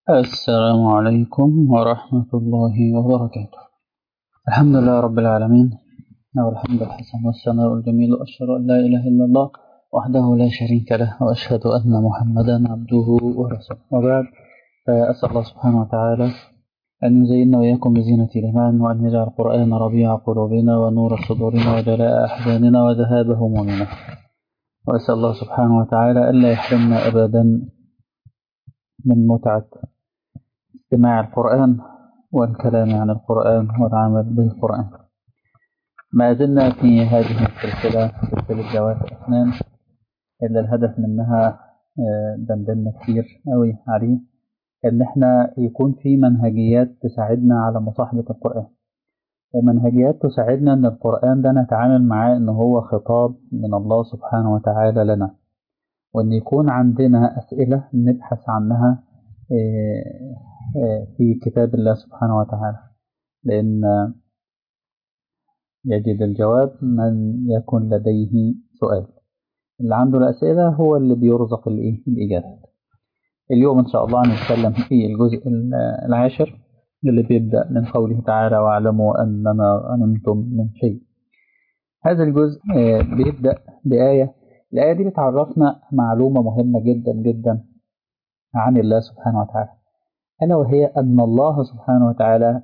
السلام عليكم ورحمة الله وبركاته الحمد لله رب العالمين له الحمد الحسن والثناء الجميل وأشهد أن لا إله إلا الله وحده لا شريك له وأشهد أن محمدا عبده ورسوله وبعد فأسأل الله سبحانه وتعالى أن يزيننا وإياكم بزينة الإيمان وأن يجعل القرآن ربيع قلوبنا ونور صدورنا وجلاء أحزاننا وذهاب همومنا وأسأل الله سبحانه وتعالى ألا يحرمنا أبدا من متعة استماع القرآن والكلام عن القرآن والعمل بالقرآن ما زلنا في هذه السلسلة سلسلة جوات الأسنان اللي الهدف منها دندنا كتير قوي عليه إن إحنا يكون في منهجيات تساعدنا على مصاحبة القرآن ومنهجيات تساعدنا إن القرآن ده نتعامل معاه إن هو خطاب من الله سبحانه وتعالى لنا وإن يكون عندنا أسئلة نبحث عنها في كتاب الله سبحانه وتعالى لأن يجد الجواب من يكن لديه سؤال اللي عنده الأسئلة هو اللي بيرزق الإجابات اليوم إن شاء الله هنتكلم في الجزء العاشر اللي بيبدأ من قوله تعالى واعلموا أنما غنمتم من شيء هذا الجزء بيبدأ بآية الآية دي بتعرفنا معلومة مهمة جدا جدا عن الله سبحانه وتعالى ألا وهي أن الله سبحانه وتعالى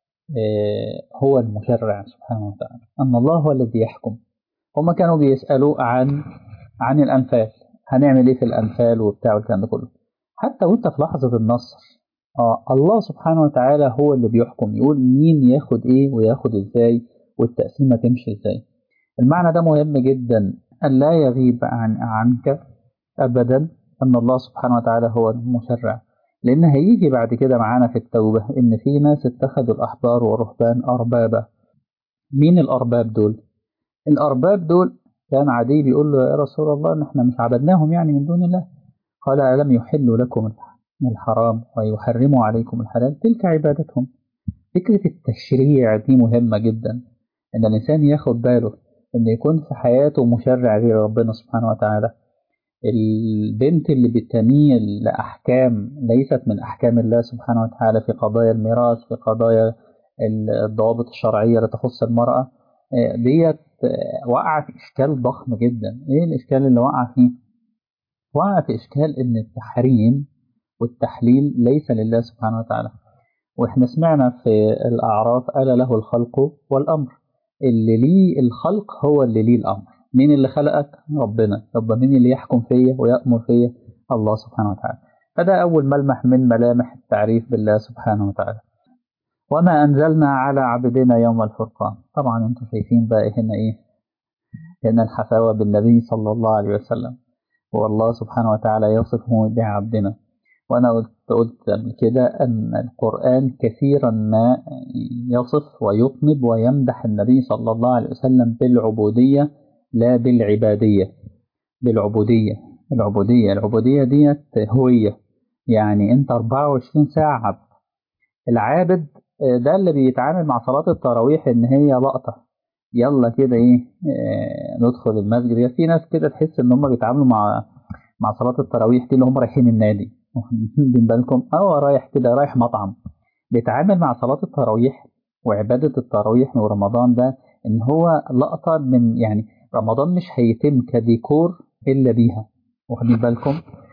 هو المشرع سبحانه وتعالى أن الله هو الذي يحكم هما كانوا بيسألوا عن عن الأنفال هنعمل إيه في الأنفال وبتاع والكلام ده كله حتى وأنت في لحظة النصر آه الله سبحانه وتعالى هو اللي بيحكم يقول مين ياخد إيه وياخد إزاي والتقسيمة تمشي إزاي المعنى ده مهم جدا أن لا يغيب عن عنك أبدا أن الله سبحانه وتعالى هو المشرع لأن هيجي بعد كده معانا في التوبة إن في ناس اتخذوا الأحبار والرهبان أربابا مين الأرباب دول؟ الأرباب دول كان عدي بيقول له يا رسول الله إن إحنا مش عبدناهم يعني من دون الله قال ألم يحلوا لكم الحرام ويحرموا عليكم الحلال تلك عبادتهم فكرة التشريع دي مهمة جدا إن الإنسان ياخد باله إن يكون في حياته مشرع غير ربنا سبحانه وتعالى البنت اللي بتميل لأحكام ليست من أحكام الله سبحانه وتعالى في قضايا الميراث في قضايا الضوابط الشرعية اللي تخص المرأة ديت وقع في إشكال ضخم جدا إيه الإشكال اللي وقع فيه؟ وقع في إشكال إن التحريم والتحليل ليس لله سبحانه وتعالى وإحنا سمعنا في الأعراف ألا له الخلق والأمر اللي ليه الخلق هو اللي ليه الأمر مين اللي خلقك ربنا طب مين اللي يحكم فيا ويأمر فيا الله سبحانه وتعالى فده أول ملمح من ملامح التعريف بالله سبحانه وتعالى وما أنزلنا على عبدنا يوم الفرقان طبعا انتم شايفين بقى هنا إيه هنا الحفاوة بالنبي صلى الله عليه وسلم والله سبحانه وتعالى يصفه بعبدنا وأنا قلت قلت قبل كده أن القرآن كثيرا ما يصف ويطنب ويمدح النبي صلى الله عليه وسلم بالعبودية لا بالعبادية بالعبودية العبودية العبودية ديت هوية يعني أنت 24 ساعة عبد العابد ده اللي بيتعامل مع صلاة التراويح إن هي لقطة يلا كده إيه اه ندخل المسجد في ناس كده تحس إن هم بيتعاملوا مع مع صلاة التراويح دي اللي هم رايحين النادي واخدين بالكم أو رايح كده رايح مطعم بيتعامل مع صلاة التراويح وعبادة التراويح ورمضان ده إن هو لقطة من يعني رمضان مش هيتم كديكور إلا بيها واخدين بالكم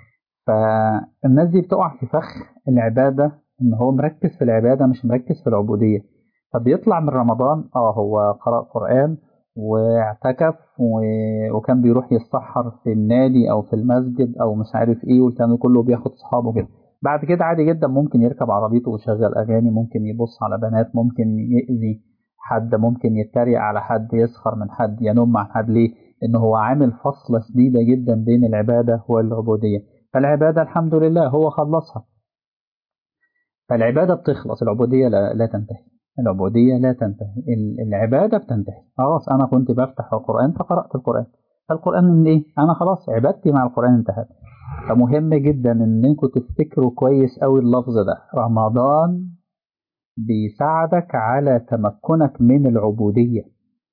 فالناس دي بتقع في فخ العبادة إن هو مركز في العبادة مش مركز في العبودية فبيطلع من رمضان اه هو قرأ قرآن واعتكف و... وكان بيروح يتسحر في النادي أو في المسجد أو مش عارف إيه والكلام كله بياخد أصحابه كده بعد كده عادي جدا ممكن يركب عربيته ويشغل أغاني ممكن يبص على بنات ممكن يأذي حد ممكن يتريق على حد يسخر من حد ينم عن حد ليه إن هو عامل فصلة شديدة جدا بين العبادة والعبودية فالعبادة الحمد لله هو خلصها فالعبادة بتخلص العبودية لا, لا تنتهي العبودية لا تنتهي العبادة بتنتهي خلاص أنا كنت بفتح القرآن فقرأت القرآن فالقرآن من إيه؟ أنا خلاص عبادتي مع القرآن انتهت فمهم جدا إنكم تفتكروا كويس أوي اللفظ ده رمضان بيساعدك على تمكنك من العبودية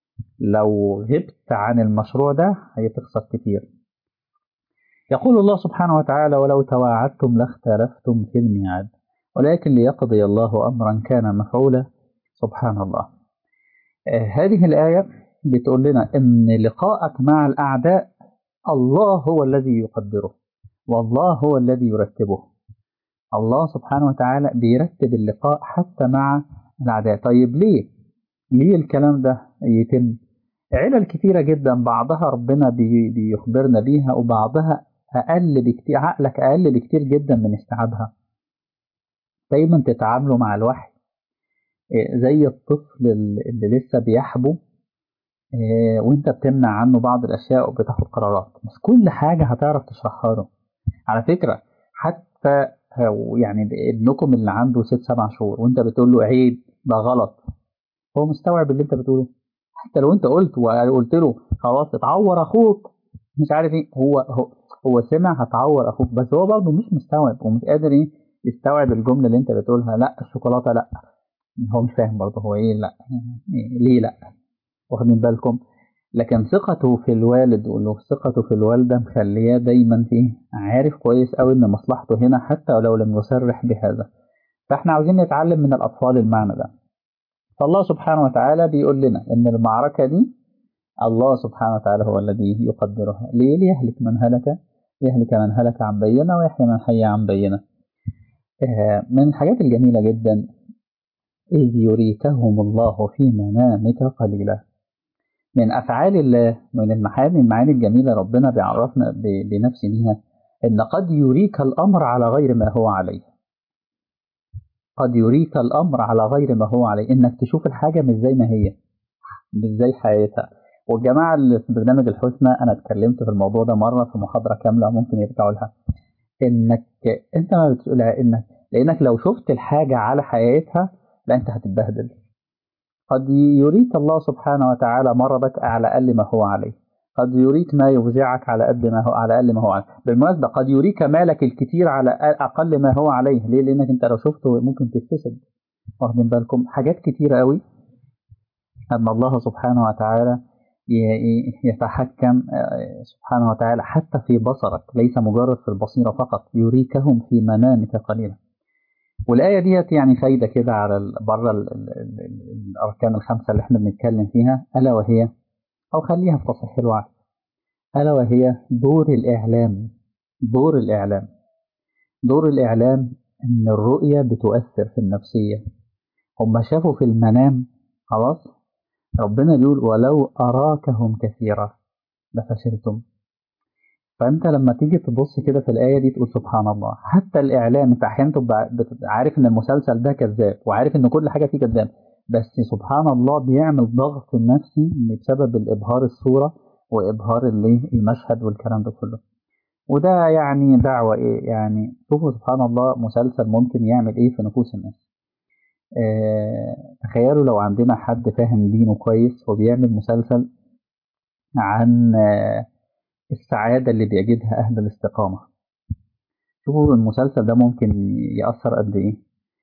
لو غبت عن المشروع ده هتخسر كتير يقول الله سبحانه وتعالى ولو تواعدتم لاختلفتم في الميعاد ولكن ليقضي الله أمرا كان مفعولا سبحان الله آه هذه الآية بتقول لنا إن لقاءك مع الأعداء الله هو الذي يقدره والله هو الذي يرتبه الله سبحانه وتعالى بيرتب اللقاء حتى مع الأعداء طيب ليه؟ ليه الكلام ده يتم؟ علل كثيرة جدا بعضها ربنا بي بيخبرنا بيها وبعضها أقل بكتير عقلك أقل بكتير جدا من استيعابها دايما تتعاملوا مع الوحي زي الطفل اللي لسه بيحبو وانت بتمنع عنه بعض الاشياء وبتاخد قرارات بس كل حاجه هتعرف تشرحها له على فكره حتى يعني ابنكم اللي عنده ست سبع شهور وانت بتقول له عيب ده غلط هو مستوعب اللي انت بتقوله حتى لو انت قلت وقلت له خلاص اتعور اخوك مش عارف ايه هو هو هو سمع هتعور اخوك بس هو برضه مش مستوعب ومش قادر ايه يستوعب الجمله اللي انت بتقولها لا الشوكولاته لا هو مش فاهم برضه هو ايه لا إيه ليه لا واخدين بالكم لكن ثقته في الوالد وثقته في الوالده مخليه دايما ايه عارف كويس قوي ان مصلحته هنا حتى ولو لم يصرح بهذا فاحنا عاوزين نتعلم من الاطفال المعنى ده فالله سبحانه وتعالى بيقول لنا ان المعركه دي الله سبحانه وتعالى هو الذي يقدرها ليه ليهلك من هلك يهلك من هلك عن بينه ويحيى من حي عن بينه من الحاجات الجميلة جدا إذ يريكهم الله في منامك قليلا من أفعال الله من المحامي المعاني الجميلة ربنا بيعرفنا بنفسه بيها إن قد يريك الأمر على غير ما هو عليه قد يريك الأمر على غير ما هو عليه إنك تشوف الحاجة مش زي ما هي مش زي حياتها والجماعة اللي في برنامج الحسنى أنا اتكلمت في الموضوع ده مرة في محاضرة كاملة ممكن يرجعوا لها إنك أنت ما بتقول إنك لأنك لو شفت الحاجة على حقيقتها لا أنت هتتبهدل قد يريك الله سبحانه وتعالى مرضك على أقل ما هو عليه قد يريك ما يفزعك على قد ما هو على أقل ما هو عليه بالمناسبة قد يريك مالك الكتير على أقل ما هو عليه ليه لأنك أنت لو شفته ممكن تتفسد واخدين بالكم حاجات كتيرة قوي أن الله سبحانه وتعالى يتحكم سبحانه وتعالى حتى في بصرك ليس مجرد في البصيرة فقط يريكهم في منامك قليلا والآية ديت يعني فايدة كده على بره الأركان الخمسة اللي احنا بنتكلم فيها ألا وهي أو خليها في تصحيح الوعي ألا وهي دور الإعلام دور الإعلام دور الإعلام إن الرؤية بتؤثر في النفسية هم شافوا في المنام خلاص ربنا بيقول ولو أراكهم كثيرا لفشلتم فأنت لما تيجي تبص كده في الآية دي تقول سبحان الله حتى الإعلام أنت أحيانا تبقى عارف إن المسلسل ده كذاب وعارف إن كل حاجة فيه كذاب بس سبحان الله بيعمل ضغط نفسي بسبب الإبهار الصورة وإبهار المشهد والكلام ده كله وده يعني دعوة إيه يعني شوفوا سبحان الله مسلسل ممكن يعمل إيه في نفوس الناس آه تخيلوا لو عندنا حد فاهم دينه كويس وبيعمل مسلسل عن آه السعادة اللي بيجدها أهل الاستقامة شوفوا المسلسل ده ممكن يأثر قد إيه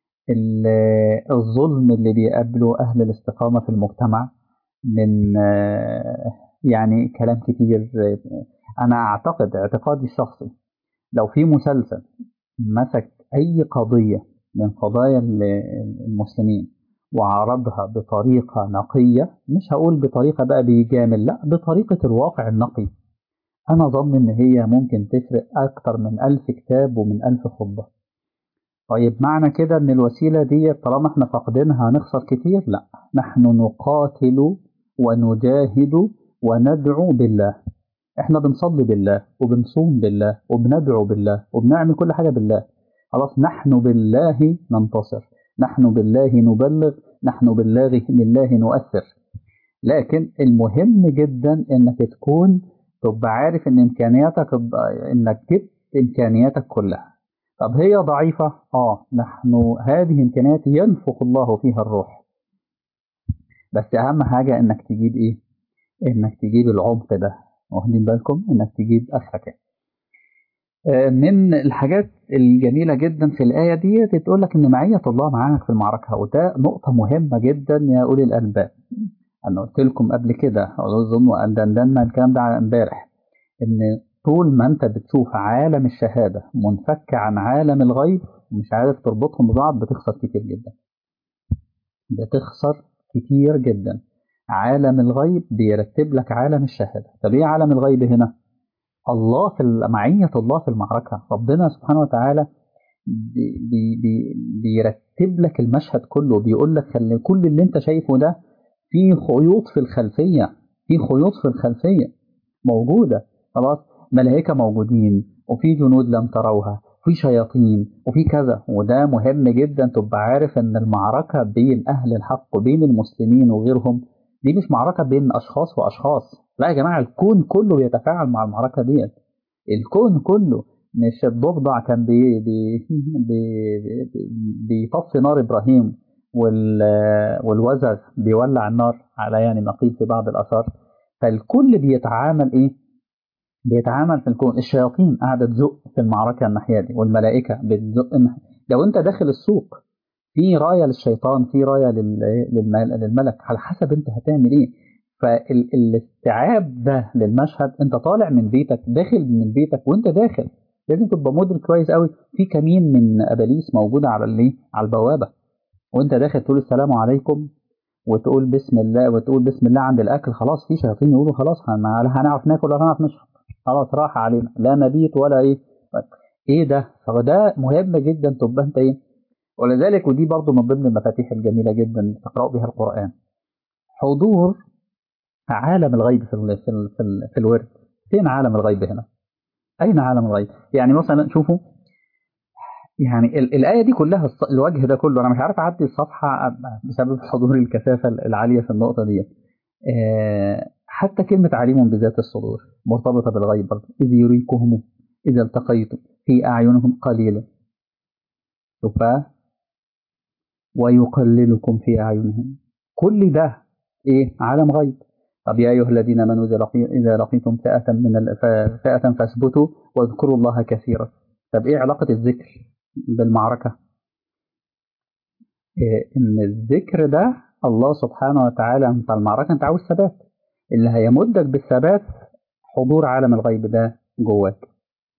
الظلم اللي بيقابله أهل الاستقامة في المجتمع من آه يعني كلام كتير أنا أعتقد اعتقادي الشخصي لو في مسلسل مسك أي قضية من قضايا المسلمين وعرضها بطريقة نقية مش هقول بطريقة بقى بيجامل لا بطريقة الواقع النقي أنا ظن إن هي ممكن تفرق أكتر من ألف كتاب ومن ألف خطبة طيب معنى كده إن الوسيلة دي طالما إحنا فاقدينها هنخسر كتير لا نحن نقاتل ونجاهد وندعو بالله إحنا بنصلي بالله وبنصوم بالله وبندعو بالله وبنعمل كل حاجة بالله خلاص نحن بالله ننتصر نحن بالله نبلغ نحن بالله بالله نؤثر لكن المهم جدا انك تكون تبقى عارف ان امكانياتك انك جبت امكانياتك كلها طب هي ضعيفة اه نحن هذه امكانيات ينفخ الله فيها الروح بس اهم حاجة انك تجيب ايه انك تجيب العمق ده واخدين بالكم انك تجيب اخرك من الحاجات الجميلة جدا في الآية دي تقول لك إن معية الله معاك في المعركة وده نقطة مهمة جدا يا أولي الألباب أنا قلت لكم قبل كده أظن أن دندنا الكلام ده على امبارح إن طول ما أنت بتشوف عالم الشهادة منفك عن عالم الغيب ومش عارف تربطهم ببعض بتخسر كتير جدا بتخسر كتير جدا عالم الغيب بيرتب لك عالم الشهادة طب ايه عالم الغيب هنا الله في معية الله في المعركة ربنا سبحانه وتعالى بي بي بيرتب لك المشهد كله بيقول لك خلي كل اللي انت شايفه ده في خيوط في الخلفية في خيوط في الخلفية موجودة خلاص ملائكة موجودين وفي جنود لم تروها في شياطين وفي كذا وده مهم جدا تبقى عارف ان المعركة بين اهل الحق وبين المسلمين وغيرهم دي مش معركة بين اشخاص واشخاص لا يا جماعة الكون كله بيتفاعل مع المعركة ديت الكون كله مش الضفدع كان بي بي بي بيطفي نار ابراهيم والوزغ بيولع النار على يعني نقيب في بعض الاثار فالكل بيتعامل ايه بيتعامل في الكون الشياطين قاعده تزق في المعركه الناحيه دي والملائكه بتزق لو انت داخل السوق في رايه للشيطان في رايه للملك على حسب انت هتعمل ايه فالاستيعاب ده للمشهد انت طالع من بيتك داخل من بيتك وانت داخل لازم تبقى مدرك كويس قوي في كمين من اباليس موجوده على الايه على البوابه وانت داخل تقول السلام عليكم وتقول بسم الله وتقول بسم الله عند الاكل خلاص في شياطين يقولوا خلاص هنعرف ناكل ولا هنعرف نشرب خلاص راح علينا لا مبيت ولا ايه ايه ده فده مهم جدا تبقى انت ايه ولذلك ودي برضو من ضمن المفاتيح الجميله جدا تقرأ بها القرآن حضور عالم الغيب في ال في ال في, ال في الورد فين عالم الغيب هنا اين عالم الغيب يعني مثلا شوفوا يعني الآية دي كلها الوجه ده كله أنا مش عارف أعدي الصفحة بسبب حضور الكثافة العالية في النقطة دي حتى كلمة عليم بذات الصدور مرتبطة بالغيب برضه إذ يريكهم إذا التقيتم في أعينهم قليلا شوف ويقللكم في أعينهم كل ده إيه عالم غيب طب يا أيها الذين آمنوا إذا لقيتم فئة من فئة فاثبتوا واذكروا الله كثيرا طب إيه علاقة الذكر بالمعركة إيه إن الذكر ده الله سبحانه وتعالى أنت المعركة أنت عاوز ثبات اللي هيمدك بالثبات حضور عالم الغيب ده جواك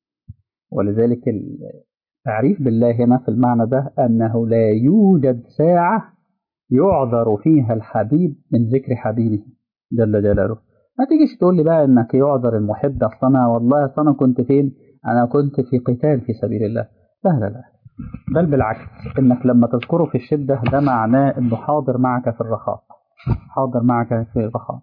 ولذلك التعريف بالله هنا في المعنى ده أنه لا يوجد ساعة يعذر فيها الحبيب من ذكر حبيبه جل جلاله ما تيجيش تقول لي بقى انك يعذر المحب اصل انا والله اصل انا كنت فين انا كنت في قتال في سبيل الله لا لا لا بل بالعكس انك لما تذكره في الشده ده معناه انه حاضر معك في الرخاء حاضر معك في الرخاء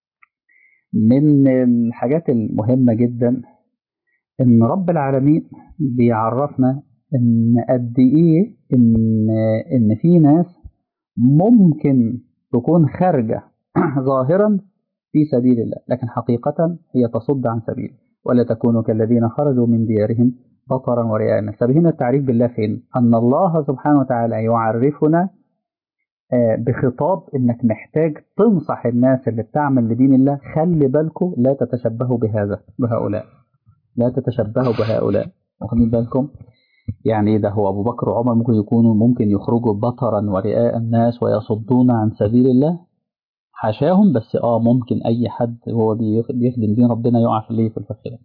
من الحاجات المهمه جدا ان رب العالمين بيعرفنا ان قد ايه ان ان في ناس ممكن تكون خارجه ظاهرا في سبيل الله لكن حقيقة هي تصد عن سبيله ولا تكونوا كالذين خرجوا من ديارهم بطرا ورئاء الناس طب هنا التعريف بالله فين أن الله سبحانه وتعالى يعرفنا بخطاب انك محتاج تنصح الناس اللي بتعمل لدين الله خلي بالكم لا تتشبهوا بهذا بهؤلاء لا تتشبهوا بهؤلاء واخدين بالكم يعني ده هو ابو بكر وعمر ممكن يكونوا ممكن يخرجوا بطرا ورئاء الناس ويصدون عن سبيل الله حاشاهم بس اه ممكن اي حد هو بيخدم دين ربنا يقع في الايه في الفخ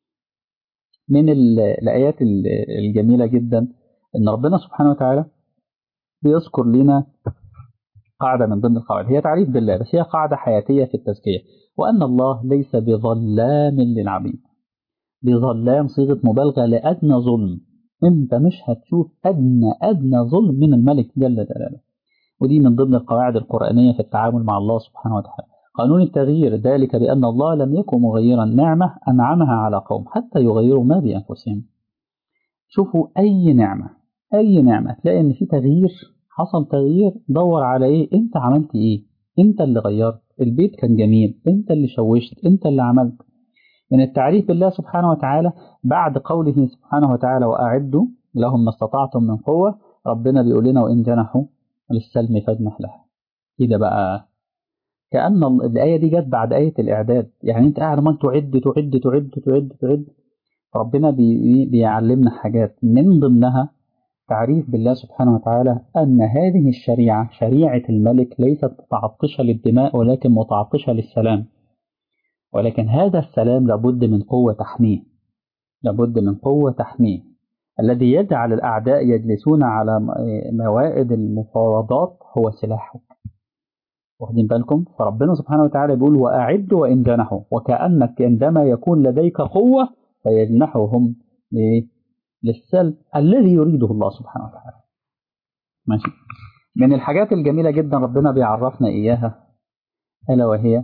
من الايات الجميله جدا ان ربنا سبحانه وتعالى بيذكر لنا قاعده من ضمن القواعد هي تعريف بالله بس هي قاعده حياتيه في التزكيه وان الله ليس بظلام للعبيد بظلام صيغه مبالغه لادنى ظلم انت مش هتشوف ادنى ادنى ظلم من الملك جل جلاله ودي من ضمن القواعد القرآنية في التعامل مع الله سبحانه وتعالى قانون التغيير ذلك بأن الله لم يكن مغيرا نعمة أنعمها على قوم حتى يغيروا ما بأنفسهم شوفوا أي نعمة أي نعمة تلاقي إن في تغيير حصل تغيير دور على إيه أنت عملت إيه أنت اللي غيرت البيت كان جميل أنت اللي شوشت أنت اللي عملت من التعريف بالله سبحانه وتعالى بعد قوله سبحانه وتعالى وأعدوا لهم ما استطعتم من قوة ربنا بيقول لنا وإن جنحوا للسلم فاجنح لها كده بقى كأن الآية دي جت بعد آية الإعداد يعني أنت قاعد عمال تعد تعد تعد تعد تعد ربنا بي بيعلمنا حاجات من ضمنها تعريف بالله سبحانه وتعالى أن هذه الشريعة شريعة الملك ليست متعطشة للدماء ولكن متعطشة للسلام ولكن هذا السلام لابد من قوة تحميه لابد من قوة تحميه الذي يجعل الأعداء يجلسون على موائد المفاوضات هو سلاحك واخدين بالكم فربنا سبحانه وتعالى بيقول وأعد وإن جنحوا وكأنك عندما يكون لديك قوة فيجنحهم للسلب الذي يريده الله سبحانه وتعالى ماشي من الحاجات الجميلة جدا ربنا بيعرفنا إياها ألا وهي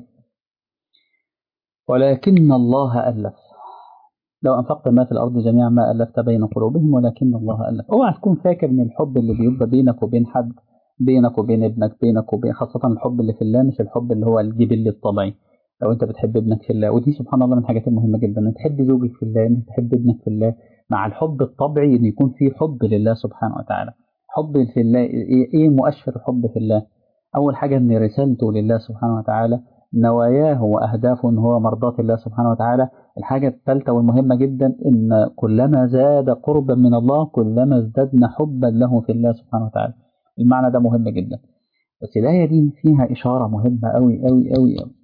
ولكن الله ألف لو أنفقت ما في الأرض جميعا ما ألفت بين قلوبهم ولكن الله ألف اوعى تكون فاكر من الحب اللي بيبقى بينك وبين حد بينك وبين ابنك بينك وبين خاصة الحب اللي في الله مش الحب اللي هو الجبلي الطبيعي لو انت بتحب ابنك في الله ودي سبحان الله من الحاجات المهمة جدا ان تحب زوجك في الله ان تحب ابنك في الله مع الحب الطبيعي ان يكون في حب لله سبحانه وتعالى حب في الله ايه مؤشر الحب في الله اول حاجة ان رسالته لله سبحانه وتعالى نواياه واهدافه ان هو مرضاة الله سبحانه وتعالى الحاجة الثالثة والمهمة جدا ان كلما زاد قربا من الله كلما ازددنا حبا له في الله سبحانه وتعالى المعنى ده مهم جدا بس الآية دي فيها إشارة مهمة أوي أوي أوي أوي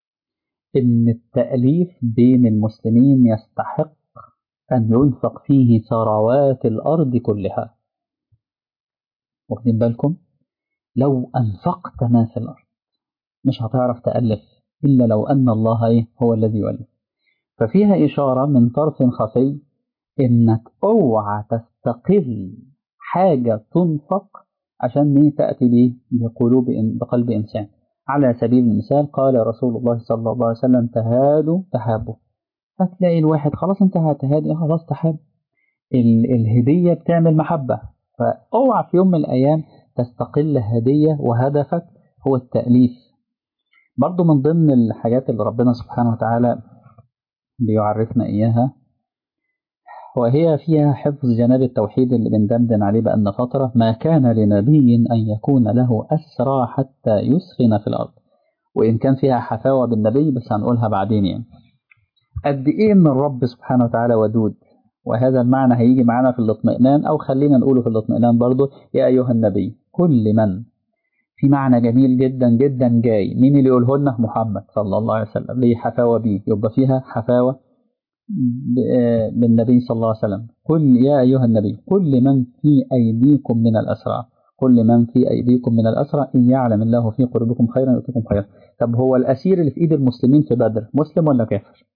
إن التأليف بين المسلمين يستحق أن ينفق فيه ثروات الأرض كلها واخدين بالكم لو أنفقت ما في الأرض مش هتعرف تألف إلا لو أن الله إيه هو الذي يؤلف ففيها إشارة من طرف خفي إنك أوعى تستقل حاجة تنفق عشان ايه تأتي ليه بقلوب بقلب إنسان على سبيل المثال قال رسول الله صلى الله عليه وسلم تهادوا تحابوا فتلاقي الواحد خلاص انت هتهادي خلاص تحاب ال الهدية بتعمل محبة فاوعى في يوم من الأيام تستقل هدية وهدفك هو التأليف برضو من ضمن الحاجات اللي ربنا سبحانه وتعالى بيعرفنا إياها وهي فيها حفظ جناب التوحيد اللي بندندن عليه بأن فترة ما كان لنبي أن يكون له أسرى حتى يسخن في الأرض وإن كان فيها حفاوة بالنبي بس هنقولها بعدين يعني قد إيه من الرب سبحانه وتعالى ودود وهذا المعنى هيجي معانا في الاطمئنان أو خلينا نقوله في الاطمئنان برضه يا أيها النبي كل من في معنى جميل جدا جدا جاي مين اللي يقوله لنا محمد صلى الله عليه وسلم ليه حفاوة بيه يبقى فيها حفاوة بالنبي صلى الله عليه وسلم قل يا أيها النبي كل من في أيديكم من الأسرى كل من في أيديكم من الأسرى إن يعلم الله في قلوبكم خيرا يؤتكم خيرا طب هو الأسير اللي في إيد المسلمين في بدر مسلم ولا كافر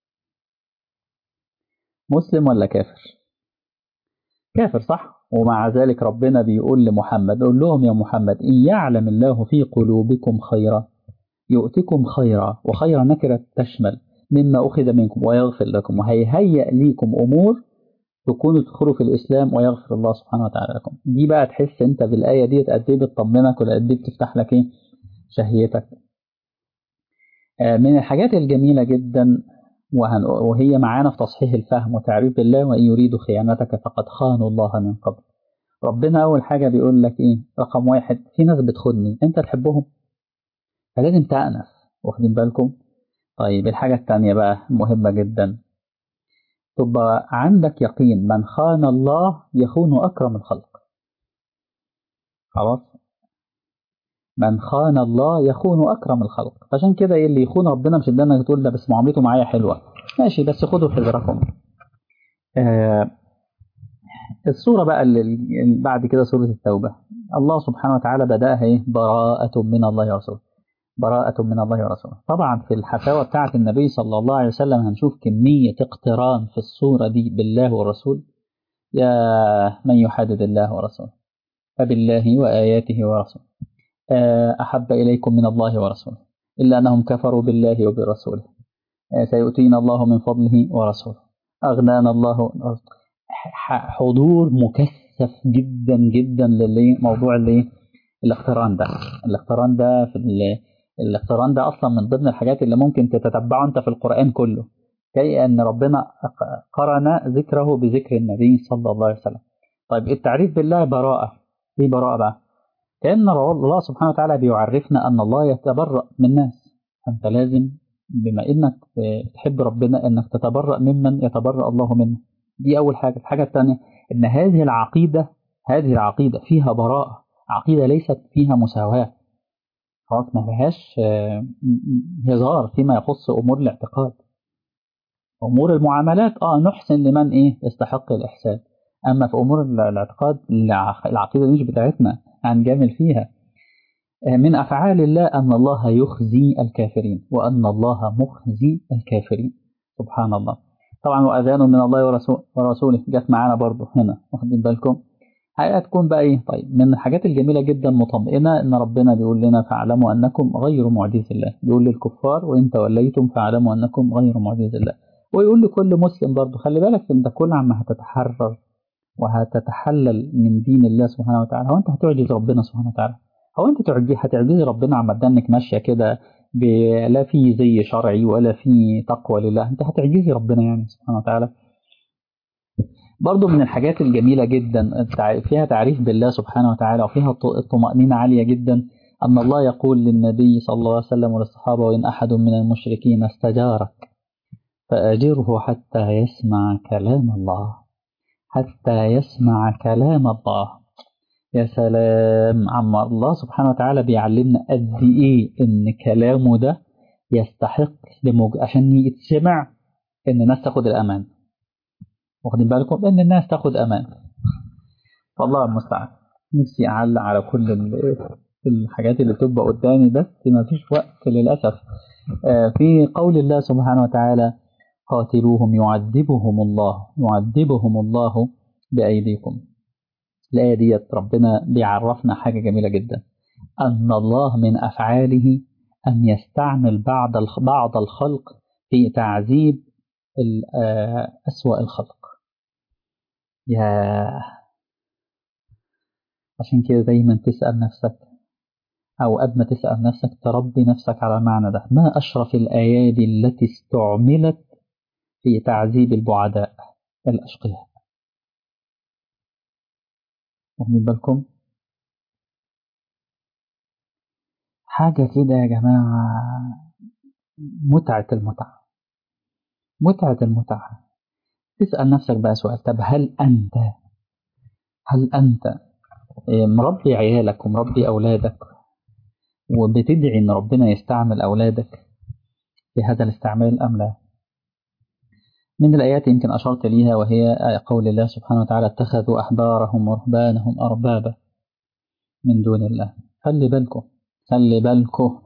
مسلم ولا كافر كافر صح ومع ذلك ربنا بيقول لمحمد قول لهم يا محمد إن يعلم الله في قلوبكم خيرا يؤتكم خيرا وخيرا نكرة تشمل مما أخذ منكم ويغفر لكم وهيهيئ ليكم أمور تكونوا تدخلوا في الإسلام ويغفر الله سبحانه وتعالى لكم دي بقى تحس أنت بالآية دي قد إيه بتطمنك ولا قد إيه بتفتح لك إيه شهيتك من الحاجات الجميلة جدا وهي معانا في تصحيح الفهم وتعريف بالله وإن يريدوا خيانتك فقد خانوا الله من قبل ربنا أول حاجة بيقول لك إيه رقم واحد في ناس بتخدني أنت تحبهم فلازم تأنف واخدين بالكم طيب الحاجة الثانية بقى مهمة جدا تبقى عندك يقين من خان الله يخون أكرم الخلق خلاص من خان الله يخون أكرم الخلق عشان كده اللي يخون ربنا مش ادانا تقول ده بس معاملته معايا حلوة ماشي بس خدوا حذركم آه السورة بقى اللي بعد كده سورة التوبة الله سبحانه وتعالى بدأها ايه براءة من الله ورسوله براءة من الله ورسوله طبعا في الحفاوة بتاعة النبي صلى الله عليه وسلم هنشوف كمية اقتران في الصورة دي بالله والرسول يا من يحدد الله ورسوله فبالله وآياته ورسوله أحب إليكم من الله ورسوله إلا أنهم كفروا بالله وبرسوله سيؤتينا الله من فضله ورسوله أغنانا الله حضور مكثف جدا جدا للموضوع اللي الاقتران ده الاقتران ده في الاقتران ده اصلا من ضمن الحاجات اللي ممكن تتتبعه انت في القران كله كي ان ربنا قرن ذكره بذكر النبي صلى الله عليه وسلم طيب التعريف بالله براءه ايه براءه بقى كان الله سبحانه وتعالى بيعرفنا ان الله يتبرأ من الناس انت لازم بما انك تحب ربنا انك تتبرأ ممن يتبرأ الله منه دي اول حاجه الحاجه الثانيه ان هذه العقيده هذه العقيده فيها براءه عقيده ليست فيها مساواه خلاص ما فيهاش هزار فيما يخص امور الاعتقاد امور المعاملات اه نحسن لمن ايه يستحق الاحسان أما في أمور الاعتقاد العقيدة مش بتاعتنا هنجامل فيها من أفعال الله أن الله يخزي الكافرين وأن الله مخزي الكافرين سبحان الله طبعا وأذان من الله ورسول ورسوله جت معانا برضه هنا واخدين بالكم هتكون بقى ايه طيب من الحاجات الجميلة جدا مطمئنة ان ربنا بيقول لنا فاعلموا انكم غير معجز الله بيقول للكفار وان توليتم فاعلموا انكم غير معجز الله ويقول لكل مسلم برضه خلي بالك انت كل عما هتتحرر وهتتحلل من دين الله سبحانه وتعالى هو انت هتعجز ربنا سبحانه وتعالى هو انت تعجز هتعجزي ربنا عما تدنك ماشيه كده لا في زي شرعي ولا في تقوى لله انت هتعجزي ربنا يعني سبحانه وتعالى برضو من الحاجات الجميلة جدا فيها تعريف بالله سبحانه وتعالى وفيها الطمأنينة عالية جدا أن الله يقول للنبي صلى الله عليه وسلم وللصحابة وإن أحد من المشركين استجارك فأجره حتى يسمع كلام الله حتى يسمع كلام الله يا سلام عما الله سبحانه وتعالى بيعلمنا قد إيه إن كلامه ده يستحق لمج... عشان يتسمع إن الناس تاخد الأمان واخدين بالكم ان الناس تاخد امان والله المستعان نفسي اعلق على كل الحاجات اللي بتبقى قدامي بس ما فيش وقت للاسف في قول الله سبحانه وتعالى قاتلوهم يعذبهم الله يعذبهم الله بايديكم الايه ديت ربنا بيعرفنا حاجه جميله جدا ان الله من افعاله ان يستعمل بعض بعض الخلق في تعذيب أسوأ الخلق يا عشان كده دايما تسأل نفسك أو قبل ما تسأل نفسك تربي نفسك على المعنى ده ما أشرف الأيادي التي استعملت في تعذيب البعداء الأشقياء واخدين بالكم حاجة كده يا جماعة متعة المتعة متعة المتعة تسأل نفسك بقى سؤال طب هل أنت هل أنت مربي عيالك ومربي أولادك وبتدعي إن ربنا يستعمل أولادك في هذا الاستعمال أم لا من الآيات يمكن أشرت ليها وهي قول الله سبحانه وتعالى اتخذوا أحبارهم ورهبانهم أربابا من دون الله خلي بالكم خلي بالكم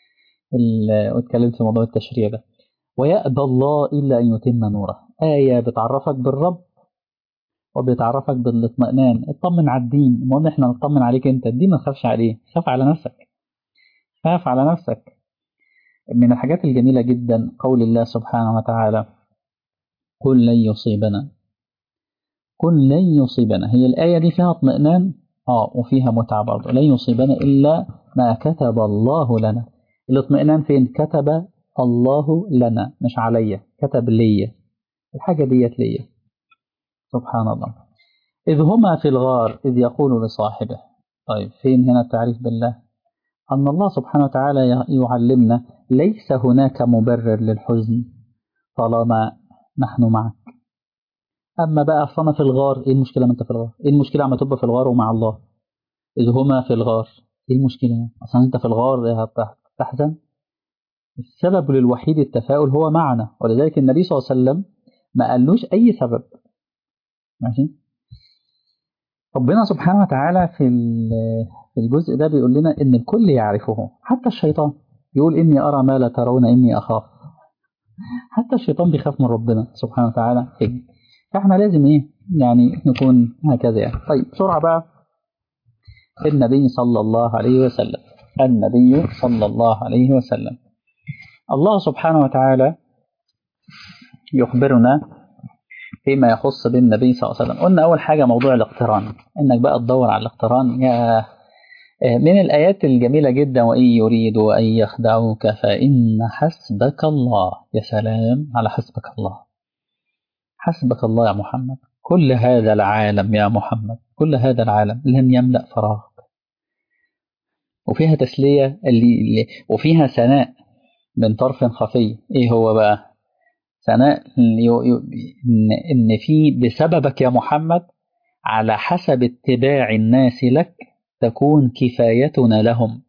واتكلمت في موضوع التشريع ده ويأبى الله إلا أن يتم نوره آية بتعرفك بالرب وبتعرفك بالاطمئنان اطمن على الدين المهم احنا نطمن عليك انت الدين ما تخافش عليه خاف على نفسك خاف على نفسك من الحاجات الجميلة جدا قول الله سبحانه وتعالى قل لن يصيبنا قل لن يصيبنا هي الآية دي فيها اطمئنان اه وفيها متعة برضه لن يصيبنا إلا ما كتب الله لنا الاطمئنان فين كتب الله لنا مش عليا كتب لي الحاجة ديت لي سبحان الله إذ هما في الغار إذ يقول لصاحبه طيب فين هنا التعريف بالله أن الله سبحانه وتعالى يعلمنا ليس هناك مبرر للحزن طالما نحن معك أما بقى أصلا في الغار إيه المشكلة ما أنت في الغار إيه المشكلة عم تبقى في الغار ومع الله إذ هما في الغار إيه المشكلة أصلا أنت في الغار تحزن السبب الوحيد التفاؤل هو معنا ولذلك النبي صلى الله عليه وسلم ما قالوش أي سبب ماشي ربنا سبحانه وتعالى في في الجزء ده بيقول لنا إن الكل يعرفه حتى الشيطان يقول إني أرى ما لا ترون إني أخاف حتى الشيطان بيخاف من ربنا سبحانه وتعالى فاحنا لازم ايه يعني نكون هكذا يعني طيب بسرعة بقى النبي صلى الله عليه وسلم النبي صلى الله عليه وسلم الله سبحانه وتعالى يخبرنا فيما يخص بالنبي صلى الله عليه وسلم قلنا أول حاجة موضوع الاقتران إنك بقى تدور على الاقتران يا من الآيات الجميلة جدا وإن يريدوا أن يخدعوك فإن حسبك الله يا سلام على حسبك الله حسبك الله يا محمد كل هذا العالم يا محمد كل هذا العالم لن يملأ فراغ وفيها تسلية اللي, اللي وفيها ثناء من طرف خفي ايه هو بقى ثناء ان في بسببك يا محمد على حسب اتباع الناس لك تكون كفايتنا لهم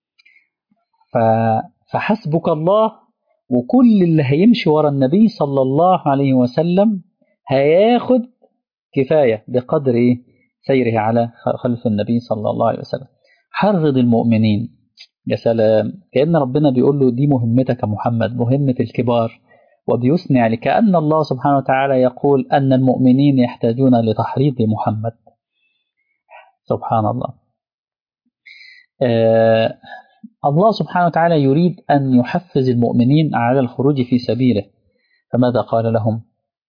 فحسبك الله وكل اللي هيمشي ورا النبي صلى الله عليه وسلم هياخد كفاية بقدر سيره على خلف النبي صلى الله عليه وسلم حرض المؤمنين يا سلام كأن ربنا بيقول له دي مهمتك يا محمد مهمة الكبار وبيثني عليه كأن الله سبحانه وتعالى يقول أن المؤمنين يحتاجون لتحريض محمد سبحان الله آه الله سبحانه وتعالى يريد أن يحفز المؤمنين على الخروج في سبيله فماذا قال لهم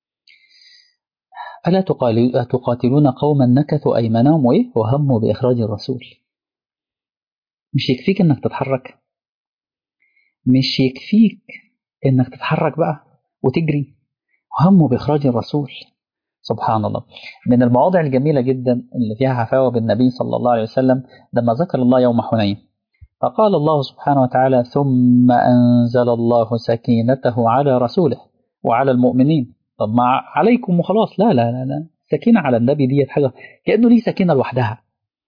ألا تقاتلون قوما نكثوا أيمانهم وإيه وهموا بإخراج الرسول مش يكفيك إنك تتحرك مش يكفيك إنك تتحرك بقى وتجري وهموا بإخراج الرسول سبحان الله من المواضع الجميلة جدا اللي فيها حفاوة بالنبي صلى الله عليه وسلم لما ذكر الله يوم حنين فقال الله سبحانه وتعالى ثم أنزل الله سكينته على رسوله وعلى المؤمنين طب ما عليكم وخلاص لا لا لا لا سكينة على النبي ديت حاجة كأنه ليه سكينة لوحدها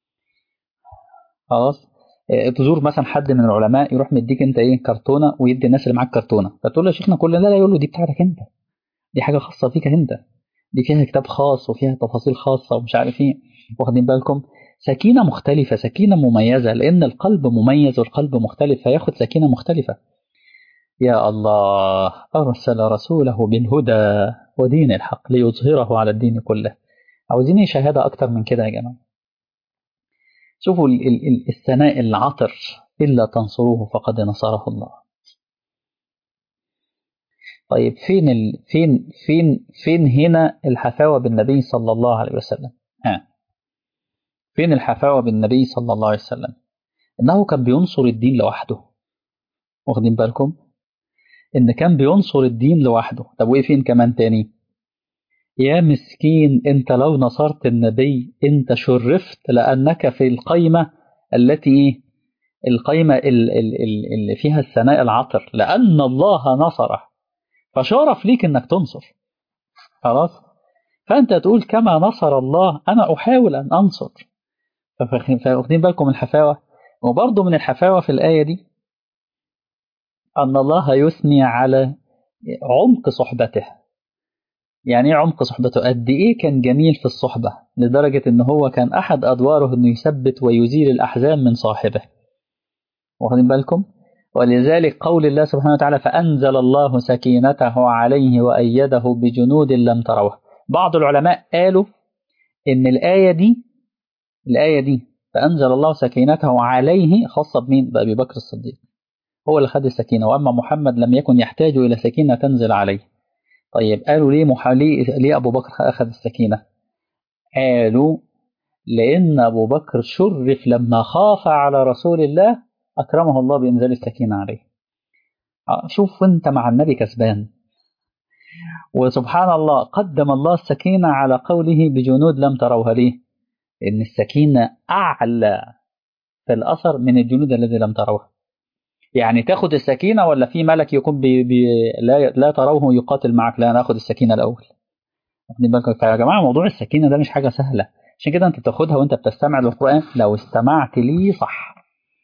خلاص تزور مثلا حد من العلماء يروح مديك انت ايه كرتونه ويدي الناس اللي معاك كرتونه فتقول له يا شيخنا كل لا لا يقول له دي بتاعتك انت دي حاجه خاصه فيك انت دي فيها كتاب خاص وفيها تفاصيل خاصه ومش عارف ايه واخدين بالكم سكينه مختلفه سكينه مميزه لان القلب مميز والقلب مختلف فياخد سكينه مختلفه يا الله ارسل رسوله بالهدى ودين الحق ليظهره على الدين كله عاوزين شهاده اكتر من كده يا جماعه شوفوا الثناء العطر إلا تنصروه فقد نصره الله طيب فين ال... فين فين فين هنا الحفاوة بالنبي صلى الله عليه وسلم ها فين الحفاوة بالنبي صلى الله عليه وسلم إنه كان بينصر الدين لوحده واخدين بالكم إن كان بينصر الدين لوحده طب وإيه فين كمان تاني يا مسكين انت لو نصرت النبي انت شرفت لانك في القيمه التي القيمه اللي فيها الثناء العطر لان الله نصره فشرف ليك انك تنصر خلاص فانت تقول كما نصر الله انا احاول ان انصر فاخدين بالكم من الحفاوه وبرضه من الحفاوه في الايه دي ان الله يثني على عمق صحبته يعني ايه عمق صحبته قد ايه كان جميل في الصحبة لدرجة ان هو كان احد ادواره انه يثبت ويزيل الاحزان من صاحبه واخدين بالكم ولذلك قول الله سبحانه وتعالى فانزل الله سكينته عليه وايده بجنود لم تروها بعض العلماء قالوا ان الايه دي الايه دي فانزل الله سكينته عليه خاصه بمين بابي بكر الصديق هو اللي خد السكينه واما محمد لم يكن يحتاج الى سكينه تنزل عليه طيب قالوا ليه محالي ليه ابو بكر اخذ السكينه قالوا لان ابو بكر شرف لما خاف على رسول الله اكرمه الله بانزال السكينه عليه شوف انت مع النبي كسبان وسبحان الله قدم الله السكينه على قوله بجنود لم تروها ليه ان السكينه اعلى في الاثر من الجنود الذي لم تروها يعني تاخد السكينة ولا في ملك يكون بي بي لا, لا تروه يقاتل معك لا ناخد السكينة الأول واخدين بالكم يا جماعة موضوع السكينة ده مش حاجة سهلة عشان كده أنت تاخدها وأنت بتستمع للقرآن لو استمعت ليه صح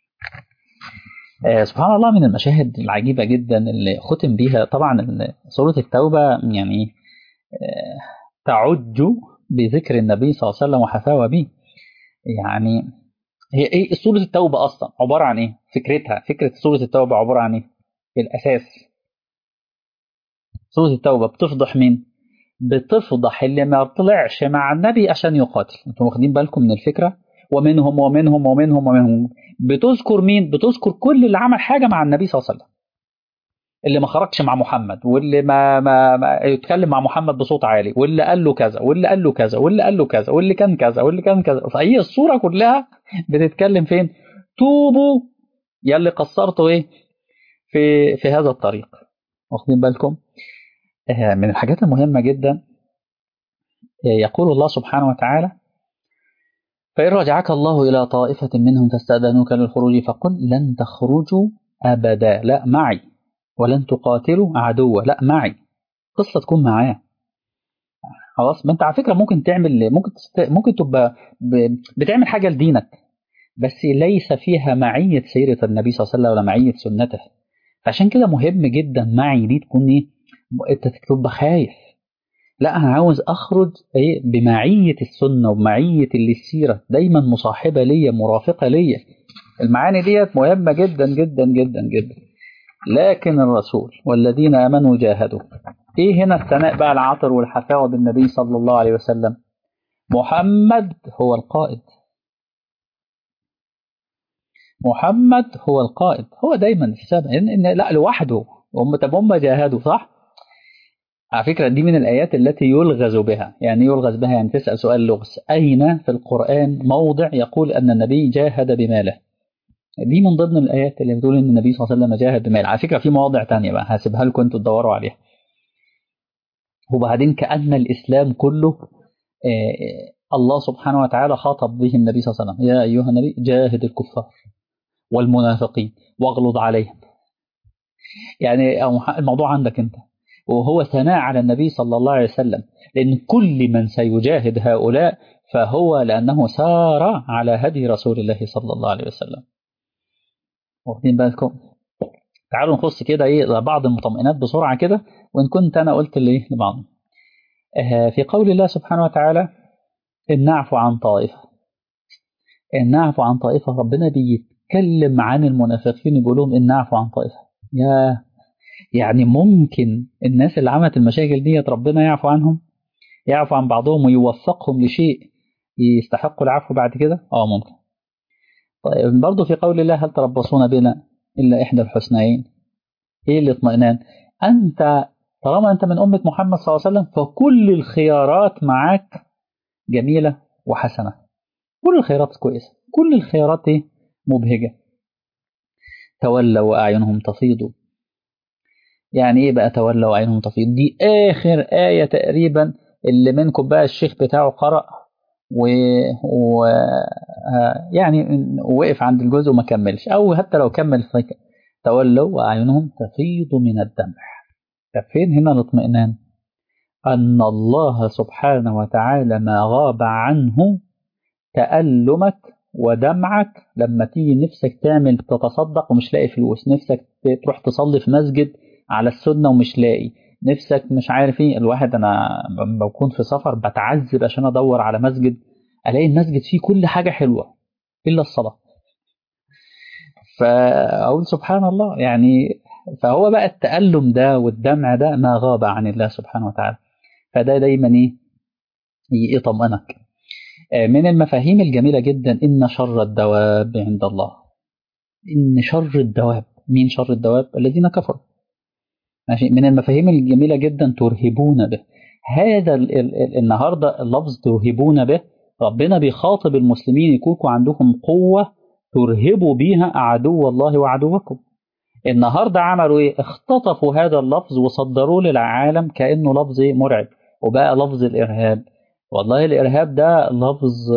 آه سبحان الله من المشاهد العجيبة جدا اللي ختم بيها طبعا سورة التوبة يعني آه تعج بذكر النبي صلى الله عليه وسلم وحفاوة به يعني هي ايه سورة التوبة أصلا عبارة عن ايه؟ فكرتها فكرة سورة التوبة عبارة عن ايه؟ في الأساس سورة التوبة بتفضح مين؟ بتفضح اللي ما طلعش مع النبي عشان يقاتل انتم واخدين بالكم من الفكرة؟ ومنهم ومنهم ومنهم ومنهم بتذكر مين؟ بتذكر كل اللي عمل حاجة مع النبي صلى الله عليه وسلم اللي ما خرجش مع محمد واللي ما, ما, ما يتكلم مع محمد بصوت عالي واللي قال له كذا واللي قال له كذا واللي قال له كذا واللي كان كذا واللي كان كذا فهي الصورة كلها بتتكلم فين توبوا يا اللي قصرتوا ايه في في هذا الطريق واخدين بالكم من الحاجات المهمة جدا يقول الله سبحانه وتعالى فإن رجعك الله إلى طائفة منهم فاستأذنوك للخروج فقل لن تخرجوا أبدا لا معي ولن تقاتلوا عدوا لا معي قصة تكون معاه خلاص ما انت على فكره ممكن تعمل ممكن تست... ممكن تبقى ب... بتعمل حاجه لدينك بس ليس فيها معيه سيره النبي صلى الله عليه وسلم ولا معيه سنته عشان كده مهم جدا معي دي تكون ايه انت تبقى خايف لا أنا عاوز أخرج إيه بمعية السنة وبمعية اللي السيرة دايما مصاحبة ليا مرافقة ليا المعاني ديت مهمة جدا جدا جدا جدا لكن الرسول والذين آمنوا جاهدوا إيه هنا الثناء بقى العطر والحفاوة بالنبي صلى الله عليه وسلم محمد هو القائد محمد هو القائد هو دايما في سبب إن, إن لا لوحده هم طب هم جاهدوا صح على فكرة دي من الآيات التي يلغز بها يعني يلغز بها يعني تسأل سؤال لغز أين في القرآن موضع يقول أن النبي جاهد بماله دي من ضمن الآيات اللي بتقول أن النبي صلى الله عليه وسلم جاهد بماله على فكرة في مواضع تانية بقى هسيبها لكم أنتوا تدوروا عليها وبعدين كأن الإسلام كله آه الله سبحانه وتعالى خاطب به النبي صلى الله عليه وسلم يا أيها النبي جاهد الكفار والمنافقين واغلظ عليهم يعني الموضوع عندك أنت وهو ثناء على النبي صلى الله عليه وسلم لأن كل من سيجاهد هؤلاء فهو لأنه سار على هدي رسول الله صلى الله عليه وسلم واخدين بالكم تعالوا نخص كده ايه بعض المطمئنات بسرعة كده وإن كنت أنا قلت اللي لبعض آه في قول الله سبحانه وتعالى إن نعفو عن طائفة إن نعفو عن طائفة ربنا بيتكلم عن المنافقين يقول لهم إن نعفو عن طائفة يا يعني ممكن الناس اللي عملت المشاكل ديت ربنا يعفو عنهم يعفو عن بعضهم ويوفقهم لشيء يستحقوا العفو بعد كده اه ممكن طيب برضه في قول الله هل تربصون بنا الا احدى الحسنيين ايه الاطمئنان انت طالما انت من امه محمد صلى الله عليه وسلم فكل الخيارات معاك جميله وحسنه كل الخيارات كويسه كل الخيارات ايه مبهجه تولوا واعينهم تفيض يعني ايه بقى تولوا وعينهم تفيض دي اخر ايه تقريبا اللي منكم بقى الشيخ بتاعه قرأ و, و... يعني وقف عند الجزء وما كملش او حتى لو كمل تولوا واعينهم تفيض من الدمع طب فين هنا الاطمئنان ان الله سبحانه وتعالى ما غاب عنه تألمك ودمعك لما تيجي نفسك تعمل تتصدق ومش لاقي فلوس نفسك تروح تصلي في مسجد على السنة ومش لاقي نفسك مش عارف ايه الواحد انا لما بكون في سفر بتعذب عشان ادور على مسجد الاقي المسجد فيه كل حاجة حلوة الا الصلاة فاقول سبحان الله يعني فهو بقى التألم ده والدمع ده ما غاب عن الله سبحانه وتعالى فده دايما ايه يطمئنك من المفاهيم الجميلة جدا إن شر الدواب عند الله إن شر الدواب مين شر الدواب الذين كفروا ماشي من المفاهيم الجميلة جدا ترهبون به هذا ال ال النهاردة اللفظ ترهبون به ربنا بيخاطب المسلمين يكونوا عندكم قوة ترهبوا بها عدو الله وعدوكم النهاردة عملوا ايه اختطفوا هذا اللفظ وصدروه للعالم كأنه لفظ مرعب وبقى لفظ الإرهاب والله الإرهاب ده لفظ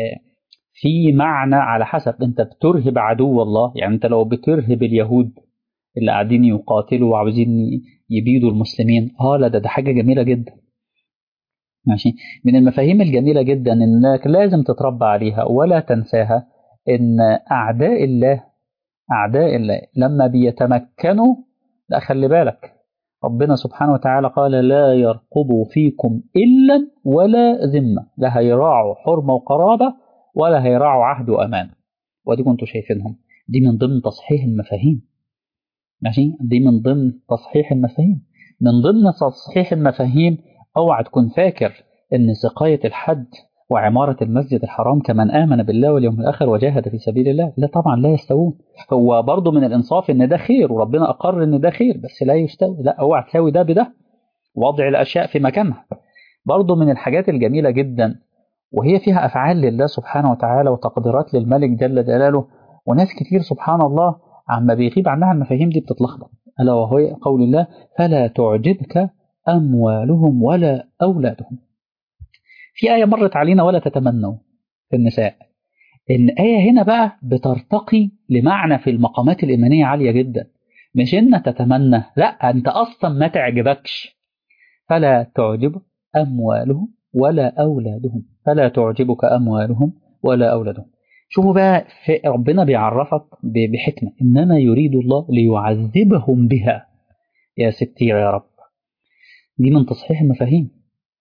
في معنى على حسب انت بترهب عدو الله يعني انت لو بترهب اليهود اللي قاعدين يقاتلوا وعاوزين يبيدوا المسلمين اه لا ده ده حاجه جميله جدا ماشي من المفاهيم الجميله جدا انك لازم تتربى عليها ولا تنساها ان اعداء الله اعداء الله لما بيتمكنوا لا خلي بالك ربنا سبحانه وتعالى قال لا يرقبوا فيكم الا ولا ذمه لا هيراعوا حرمه وقرابه ولا هيراعوا عهد وامان ودي كنتوا شايفينهم دي من ضمن تصحيح المفاهيم ماشي دي من ضمن تصحيح المفاهيم من ضمن تصحيح المفاهيم اوعى تكون فاكر ان سقاية الحج وعمارة المسجد الحرام كمن آمن بالله واليوم الآخر وجاهد في سبيل الله لا طبعا لا يستوون هو برضه من الإنصاف إن ده خير وربنا أقر إن ده خير بس لا يستوي لا اوعى تساوي ده بده وضع الأشياء في مكانها برضه من الحاجات الجميلة جدا وهي فيها أفعال لله سبحانه وتعالى وتقديرات للملك جل جلاله وناس كتير سبحان الله عما بيغيب عنها المفاهيم دي بتتلخبط ألا وهو قول الله فلا تعجبك أموالهم ولا أولادهم في آية مرت علينا ولا تتمنوا في النساء الآية هنا بقى بترتقي لمعنى في المقامات الإيمانية عالية جدا مش إن تتمنى لا أنت أصلا ما تعجبكش فلا تعجبك أموالهم ولا أولادهم فلا تعجبك أموالهم ولا أولادهم شوفوا بقى في ربنا بيعرفك بحكمة إنما يريد الله ليعذبهم بها يا ستي يا رب دي من تصحيح المفاهيم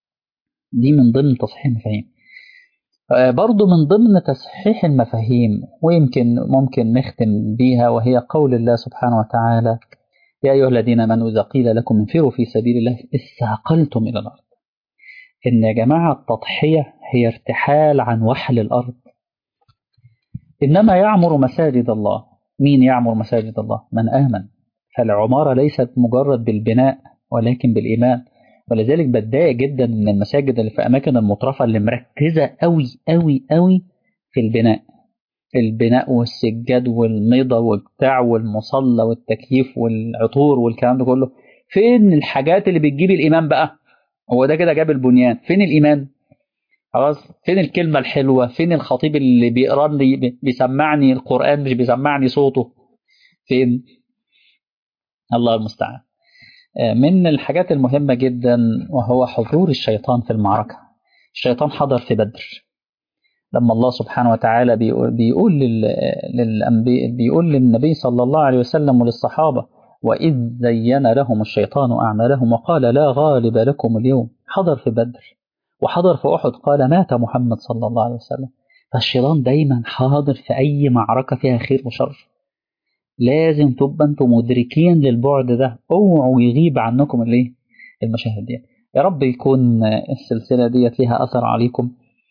دي من ضمن تصحيح المفاهيم برضو من ضمن تصحيح المفاهيم ويمكن ممكن نختم بيها وهي قول الله سبحانه وتعالى يا أيها الذين آمنوا إذا قيل لكم انفروا في سبيل الله استثقلتم إلى الأرض إن يا جماعة التضحية هي ارتحال عن وحل الأرض إنما يعمر مساجد الله مين يعمر مساجد الله من آمن فالعمارة ليست مجرد بالبناء ولكن بالإيمان ولذلك بتضايق جدا من المساجد اللي في أماكن المطرفة اللي مركزة قوي قوي قوي في البناء البناء والسجاد والميضة والبتاع والمصلى والتكييف والعطور والكلام ده كله فين الحاجات اللي بتجيب الإيمان بقى هو ده كده جاب البنيان فين الإيمان خلاص فين الكلمة الحلوة فين الخطيب اللي بيقرا لي بيسمعني القرآن مش بيسمعني صوته فين الله المستعان من الحاجات المهمة جدا وهو حضور الشيطان في المعركة الشيطان حضر في بدر لما الله سبحانه وتعالى بيقول, بيقول للأنبياء بيقول للنبي صلى الله عليه وسلم وللصحابة وإذ زين لهم الشيطان أعمالهم وقال لا غالب لكم اليوم حضر في بدر وحضر في أحد قال مات محمد صلى الله عليه وسلم فالشيطان دايما حاضر في أي معركة فيها خير وشر لازم تبقى انتم مدركين للبعد ده اوعوا يغيب عنكم الايه المشاهد دي يا رب يكون السلسله ديت لها اثر عليكم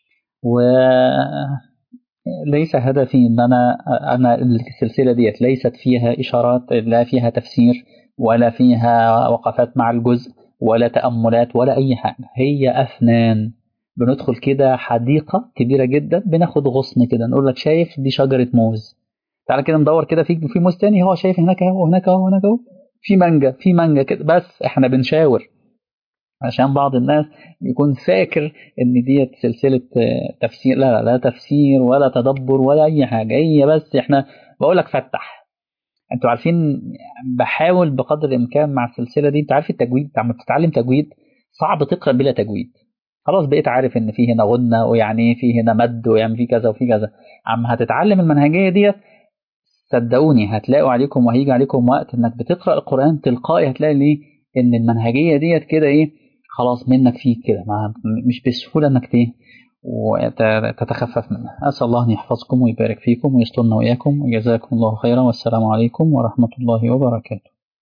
وليس هدفي ان انا انا السلسله ديت ليست فيها اشارات لا فيها تفسير ولا فيها وقفات مع الجزء ولا تاملات ولا اي حاجه هي افنان بندخل كده حديقه كبيره جدا بناخد غصن كده نقول لك شايف دي شجره موز تعالى كده ندور كده في في موز تاني هو شايف هناك اهو وهناك اهو وهناك اهو في مانجا في مانجا كده بس احنا بنشاور عشان بعض الناس يكون فاكر ان ديت سلسله تفسير لا لا لا تفسير ولا تدبر ولا اي حاجه هي بس احنا بقول لك فتح انتوا عارفين بحاول بقدر الامكان مع السلسله دي انت عارف التجويد لما بتتعلم تجويد صعب تقرا بلا تجويد خلاص بقيت عارف ان في هنا غنه ويعني في هنا مد ويعني في كذا وفي كذا عم هتتعلم المنهجيه ديت صدقوني هتلاقوا عليكم وهيجي عليكم وقت انك بتقرا القران تلقائي هتلاقي ليه ان المنهجيه ديت كده ايه خلاص منك فيك كده مش بسهوله انك ايه وتتخفف منها اسال الله ان يحفظكم ويبارك فيكم ويسترنا واياكم وجزاكم الله خيرا والسلام عليكم ورحمه الله وبركاته